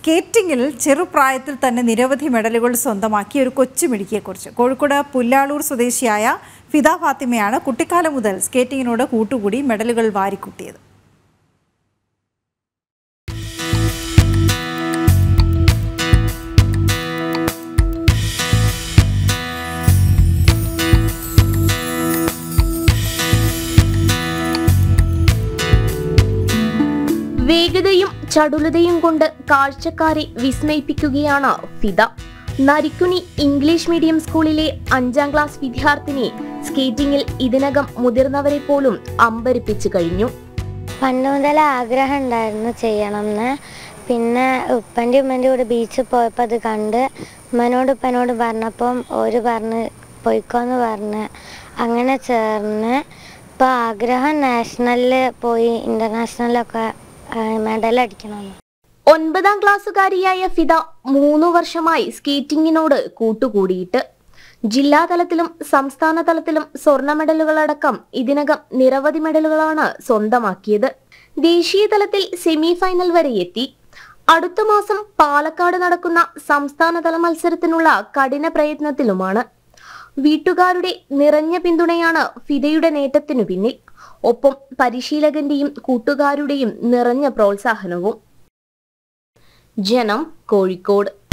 സ്കേറ്റിംഗിൽ ചെറുപ്രായത്തിൽ തന്നെ നിരവധി മെഡലുകൾ സ്വന്തമാക്കിയ ഒരു കൊച്ചുമിടുക്കിയെക്കുറിച്ച് കോഴിക്കോട് പുല്ലാളൂർ സ്വദേശിയായ ഫിദ ഫാത്തിമയാണ് കുട്ടിക്കാലം മുതൽ സ്കേറ്റിങ്ങിനോട് കൂട്ടുകൂടി മെഡലുകൾ വാരിക്കൂട്ടിയത് വേഗതയും ചടുലതയും കൊണ്ട് കാഴ്ചക്കാരെ വിസ്മയിപ്പിക്കുകയാണ് ഫിദ നരിക്കുനി ഇംഗ്ലീഷ് മീഡിയം സ്കൂളിലെ അഞ്ചാം ക്ലാസ് വിദ്യാർത്ഥിനി സ്കേറ്റിംഗിൽ ഇതിനകം മുതിർന്നവരെ പോലും അമ്പരിപ്പിച്ചു കഴിഞ്ഞു പണ്ട് മുതലേ ആഗ്രഹം ഉണ്ടായിരുന്നു ചെയ്യണം എന്ന് പിന്നെ ഉപ്പൻ്റെ ഉമ്മൻ്റെ കൂടെ ബീച്ചിൽ പോയപ്പോൾ അത് കണ്ട് ഉമ്മനോട് ഉപ്പനോട് പറഞ്ഞപ്പം ഒരു പറഞ്ഞ് പോയിക്കോന്ന് പറഞ്ഞ് അങ്ങനെ ചേർന്ന് ഇപ്പോൾ ആഗ്രഹം നാഷണലിൽ പോയി ഇൻ്റർനാഷണലൊക്കെ മെഡൽ അടിക്കണമെന്ന് ഒൻപതാം ക്ലാസ്സുകാരിയായ ഫിദ മൂന്നു വർഷമായി സ്കേറ്റിംഗിനോട് കൂട്ടുകൂടിയിട്ട് ജില്ലാതലത്തിലും സംസ്ഥാന തലത്തിലും സ്വർണ്ണ മെഡലുകളടക്കം ഇതിനകം നിരവധി മെഡലുകളാണ് സ്വന്തമാക്കിയത് ദേശീയ തലത്തിൽ സെമി ഫൈനൽ വരെ എത്തി അടുത്ത മാസം പാലക്കാട് നടക്കുന്ന സംസ്ഥാനതല മത്സരത്തിനുള്ള കഠിന പ്രയത്നത്തിലുമാണ് വീട്ടുകാരുടെ നിറഞ്ഞ പിന്തുണയാണ് ഫിദയുടെ നേട്ടത്തിനു പിന്നിൽ ഒപ്പം പരിശീലകന്റെയും കൂട്ടുകാരുടെയും നിറഞ്ഞ പ്രോത്സാഹനവും ജനം കോഴിക്കോട്